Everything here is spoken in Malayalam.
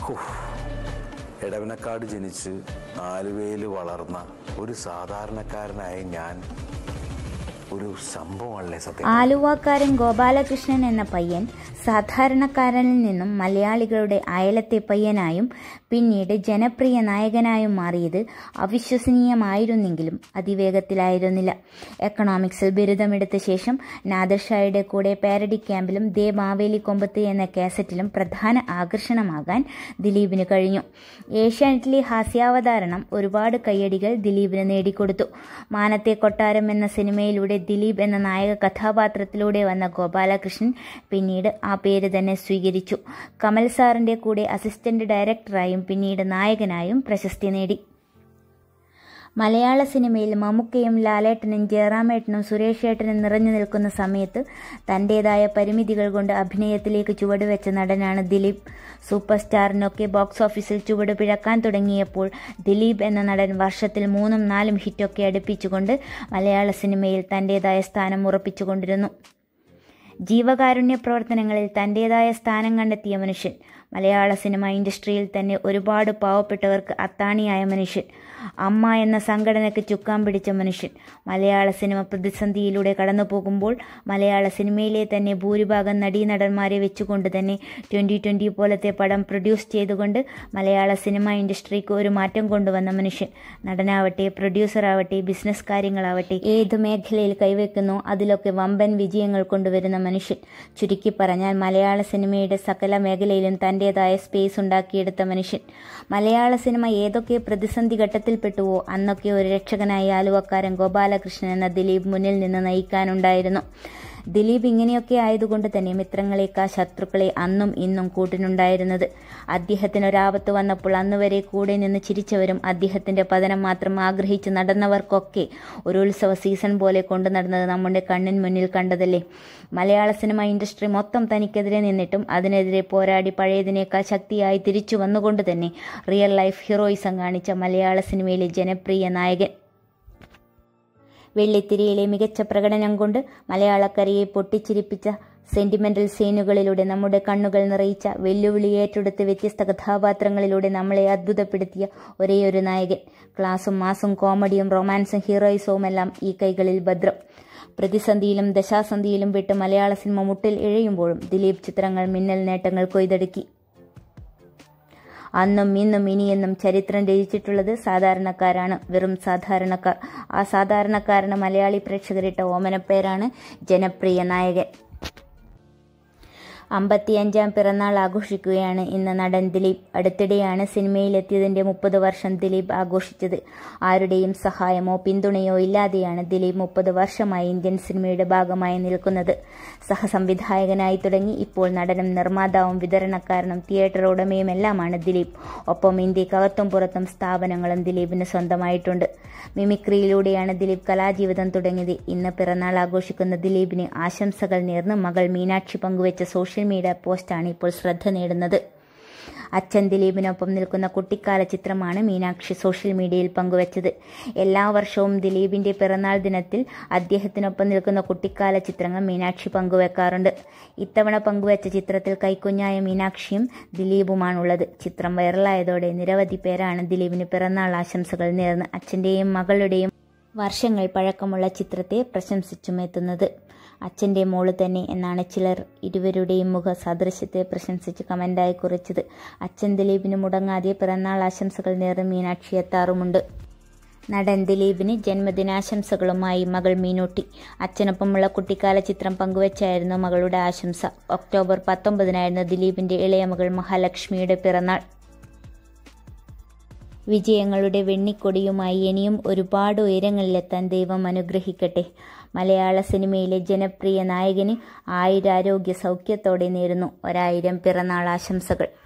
ഹോ, എടവനക്കാട് ജനിച്ച് ആലുവയിൽ വളർന്ന ഒരു സാധാരണക്കാരനായ ഞാൻ ഒരു സംഭവമല്ലേ സത്യം ആലുവാക്കാരൻ ഗോപാലകൃഷ്ണൻ എന്ന പയ്യൻ സാധാരണക്കാരനിൽ നിന്നും മലയാളികളുടെ അയലത്തെ പയ്യനായും പിന്നീട് ജനപ്രിയ നായകനായും മാറിയത് അവിശ്വസനീയമായിരുന്നെങ്കിലും അതിവേഗത്തിലായിരുന്നില്ല എക്കണോമിക്സിൽ ബിരുദമെടുത്ത ശേഷം നാദർഷായുടെ കൂടെ പാരഡി ക്യാമ്പിലും ദേ മാവേലി കൊമ്പത്ത് എന്ന കാസറ്റിലും പ്രധാന ആകർഷണമാകാൻ ദിലീപിന് കഴിഞ്ഞു ഏഷ്യാനെറ്റിലെ ഹാസ്യാവതാരണം ഒരുപാട് കയ്യടികൾ ദിലീപിന് നേടിക്കൊടുത്തു മാനത്തെ കൊട്ടാരം എന്ന സിനിമയിലൂടെ ദിലീപ് എന്ന നായക കഥാപാത്രത്തിലൂടെ വന്ന ഗോപാലകൃഷ്ണൻ പിന്നീട് ആ പേര് തന്നെ സ്വീകരിച്ചു കമൽ സാറിന്റെ കൂടെ അസിസ്റ്റന്റ് ഡയറക്ടറായും പിന്നീട് നായകനായും പ്രശസ്തി നേടി മലയാള സിനിമയിൽ മമ്മൂക്കയും ലാലേട്ടനും ജയറാമേട്ടനും സുരേഷ് ഏട്ടനും നിറഞ്ഞു നിൽക്കുന്ന സമയത്ത് തന്റേതായ പരിമിതികൾ കൊണ്ട് അഭിനയത്തിലേക്ക് ചുവടുവെച്ച നടനാണ് ദിലീപ് സൂപ്പർ സ്റ്റാറിനൊക്കെ ബോക്സ് ഓഫീസിൽ ചുവട് പിഴക്കാൻ തുടങ്ങിയപ്പോൾ ദിലീപ് എന്ന നടൻ വർഷത്തിൽ മൂന്നും നാലും ഹിറ്റൊക്കെ അടുപ്പിച്ചുകൊണ്ട് മലയാള സിനിമയിൽ തന്റേതായ സ്ഥാനം ഉറപ്പിച്ചുകൊണ്ടിരുന്നു ജീവകാരുണ്യ പ്രവർത്തനങ്ങളിൽ തന്റേതായ സ്ഥാനം കണ്ടെത്തിയ മനുഷ്യൻ മലയാള സിനിമ ഇൻഡസ്ട്രിയിൽ തന്നെ ഒരുപാട് പാവപ്പെട്ടവർക്ക് അത്താണിയായ മനുഷ്യൻ അമ്മ എന്ന സംഘടനയ്ക്ക് ചുക്കാൻ പിടിച്ച മനുഷ്യൻ മലയാള സിനിമ പ്രതിസന്ധിയിലൂടെ കടന്നു പോകുമ്പോൾ മലയാള സിനിമയിലെ തന്നെ ഭൂരിഭാഗം നടീനടന്മാരെ വെച്ചുകൊണ്ട് തന്നെ ട്വൻ്റി ട്വൻ്റി പോലത്തെ പടം പ്രൊഡ്യൂസ് ചെയ്തുകൊണ്ട് മലയാള സിനിമ ഇൻഡസ്ട്രിക്ക് ഒരു മാറ്റം കൊണ്ടുവന്ന മനുഷ്യൻ നടനാവട്ടെ പ്രൊഡ്യൂസറാവട്ടെ ബിസിനസ് കാര്യങ്ങളാവട്ടെ ഏത് മേഖലയിൽ കൈവയ്ക്കുന്നോ അതിലൊക്കെ വമ്പൻ വിജയങ്ങൾ കൊണ്ടുവരുന്ന മനുഷ്യൻ ചുരുക്കി പറഞ്ഞാൽ മലയാള സിനിമയുടെ സകല മേഖലയിലും തൻ്റെതായ സ്പേസ് ഉണ്ടാക്കിയെടുത്ത മനുഷ്യൻ മലയാള സിനിമ ഏതൊക്കെ പ്രതിസന്ധി ഘട്ടത്തിൽപ്പെട്ടുവോ അന്നൊക്കെ ഒരു രക്ഷകനായി ആലുവക്കാരൻ ഗോപാലകൃഷ്ണൻ എന്ന ദിലീപ് മുന്നിൽ നിന്ന് നയിക്കാനുണ്ടായിരുന്നു ദിലീപ് ഇങ്ങനെയൊക്കെ ആയതുകൊണ്ട് തന്നെ മിത്രങ്ങളെക്കാൾ ശത്രുക്കളെ അന്നും ഇന്നും കൂട്ടിനുണ്ടായിരുന്നത് അദ്ദേഹത്തിന് ഒരാപത്ത് വന്നപ്പോൾ അന്നുവരെ കൂടെ നിന്ന് ചിരിച്ചവരും അദ്ദേഹത്തിന്റെ പതനം മാത്രം ആഗ്രഹിച്ച് നടന്നവർക്കൊക്കെ ഒരു ഉത്സവ സീസൺ പോലെ കൊണ്ടു നടന്നത് നമ്മുടെ കണ്ണിൻ മുന്നിൽ കണ്ടതല്ലേ മലയാള സിനിമ ഇൻഡസ്ട്രി മൊത്തം തനിക്കെതിരെ നിന്നിട്ടും അതിനെതിരെ പോരാടി പഴയതിനേക്കാൾ ശക്തിയായി തിരിച്ചു വന്നുകൊണ്ട് തന്നെ റിയൽ ലൈഫ് ഹീറോയിസം കാണിച്ച മലയാള സിനിമയിലെ ജനപ്രിയ നായകൻ വെള്ളിത്തിരിയിലെ മികച്ച പ്രകടനം കൊണ്ട് മലയാളക്കരയെ പൊട്ടിച്ചിരിപ്പിച്ച സെന്റിമെന്റൽ സീനുകളിലൂടെ നമ്മുടെ കണ്ണുകൾ നിറയിച്ച വെല്ലുവിളി ഏറ്റെടുത്ത് വ്യത്യസ്ത കഥാപാത്രങ്ങളിലൂടെ നമ്മളെ അത്ഭുതപ്പെടുത്തിയ ഒരേയൊരു നായകൻ ക്ലാസും മാസും കോമഡിയും റൊമാൻസും ഹീറോയിസവുമെല്ലാം ഈ കൈകളിൽ ഭദ്രം പ്രതിസന്ധിയിലും ദശാസന്ധിയിലും വിട്ട് മലയാള സിനിമ മുട്ടിൽ ഇഴയുമ്പോഴും ദിലീപ് ചിത്രങ്ങൾ മിന്നൽ നേട്ടങ്ങൾ കൊയ്തെടുക്കി അന്നും ഇന്നും ഇനിയെന്നും ചരിത്രം രചിച്ചിട്ടുള്ളത് സാധാരണക്കാരാണ് വെറും സാധാരണക്കാർ ആ സാധാരണക്കാരന് മലയാളി പ്രേക്ഷകരിട്ട ഓമനപ്പേരാണ് ജനപ്രിയ നായകൻ അമ്പത്തിയഞ്ചാം പിറന്നാൾ ആഘോഷിക്കുകയാണ് ഇന്ന് നടൻ ദിലീപ് അടുത്തിടെയാണ് സിനിമയിലെത്തിയതിന്റെ മുപ്പത് വർഷം ദിലീപ് ആഘോഷിച്ചത് ആരുടെയും സഹായമോ പിന്തുണയോ ഇല്ലാതെയാണ് ദിലീപ് മുപ്പത് വർഷമായി ഇന്ത്യൻ സിനിമയുടെ ഭാഗമായി നിൽക്കുന്നത് സഹസംവിധായകനായി തുടങ്ങി ഇപ്പോൾ നടനും നിർമ്മാതാവും വിതരണക്കാരനും തിയേറ്റർ ഉടമയും എല്ലാമാണ് ദിലീപ് ഒപ്പം ഇന്ത്യക്കകത്തും പുറത്തും സ്ഥാപനങ്ങളും ദിലീപിന് സ്വന്തമായിട്ടുണ്ട് മിമിക്രിയിലൂടെയാണ് ദിലീപ് കലാജീവിതം തുടങ്ങിയത് ഇന്ന് പിറന്നാൾ ആഘോഷിക്കുന്ന ദിലീപിന് ആശംസകൾ നേർന്ന് മകൾ മീനാക്ഷി പങ്കുവച്ച സോഷ്യൽ മീഡിയ പോസ്റ്റാണ് ഇപ്പോൾ ശ്രദ്ധ നേടുന്നത് അച്ഛൻ ദിലീപിനൊപ്പം നിൽക്കുന്ന കുട്ടിക്കാല ചിത്രമാണ് മീനാക്ഷി സോഷ്യൽ മീഡിയയിൽ പങ്കുവച്ചത് എല്ലാ വർഷവും ദിലീപിന്റെ പിറന്നാൾ ദിനത്തിൽ അദ്ദേഹത്തിനൊപ്പം നിൽക്കുന്ന കുട്ടിക്കാല ചിത്രങ്ങൾ മീനാക്ഷി പങ്കുവെക്കാറുണ്ട് ഇത്തവണ പങ്കുവച്ച ചിത്രത്തിൽ കൈക്കുഞ്ഞായ മീനാക്ഷിയും ദിലീപുമാണുള്ളത് ചിത്രം വൈറലായതോടെ നിരവധി പേരാണ് ദിലീപിന് പിറന്നാൾ ആശംസകൾ നേർന്ന് അച്ഛന്റെയും മകളുടെയും വർഷങ്ങൾ പഴക്കമുള്ള ചിത്രത്തെ പ്രശംസിച്ചും എത്തുന്നത് അച്ഛൻ്റെ മോള് തന്നെ എന്നാണ് ചിലർ ഇരുവരുടെയും മുഖ സാദൃശ്യത്തെ പ്രശംസിച്ച് കമൻ്റായി കുറിച്ചത് അച്ഛൻ ദിലീപിന് മുടങ്ങാതെ പിറന്നാൾ ആശംസകൾ നേർന്ന് മീനാക്ഷി എത്താറുമുണ്ട് നടൻ ദിലീപിന് ജന്മദിനാശംസകളുമായി മകൾ മീനൂട്ടി അച്ഛനൊപ്പമുള്ള കുട്ടിക്കാല ചിത്രം പങ്കുവച്ചായിരുന്നു മകളുടെ ആശംസ ഒക്ടോബർ പത്തൊമ്പതിനായിരുന്നു ദിലീപിന്റെ ഇളയ മകൾ മഹാലക്ഷ്മിയുടെ പിറന്നാൾ വിജയങ്ങളുടെ വെണ്ണിക്കൊടിയുമായി ഇനിയും ഒരുപാട് ഉയരങ്ങളിലെത്താൻ ദൈവം അനുഗ്രഹിക്കട്ടെ മലയാള സിനിമയിലെ ജനപ്രിയ നായകന് ആയുരാരോഗ്യ സൗഖ്യത്തോടെ നേരുന്നു ഒരായിരം പിറന്നാൾ ആശംസകൾ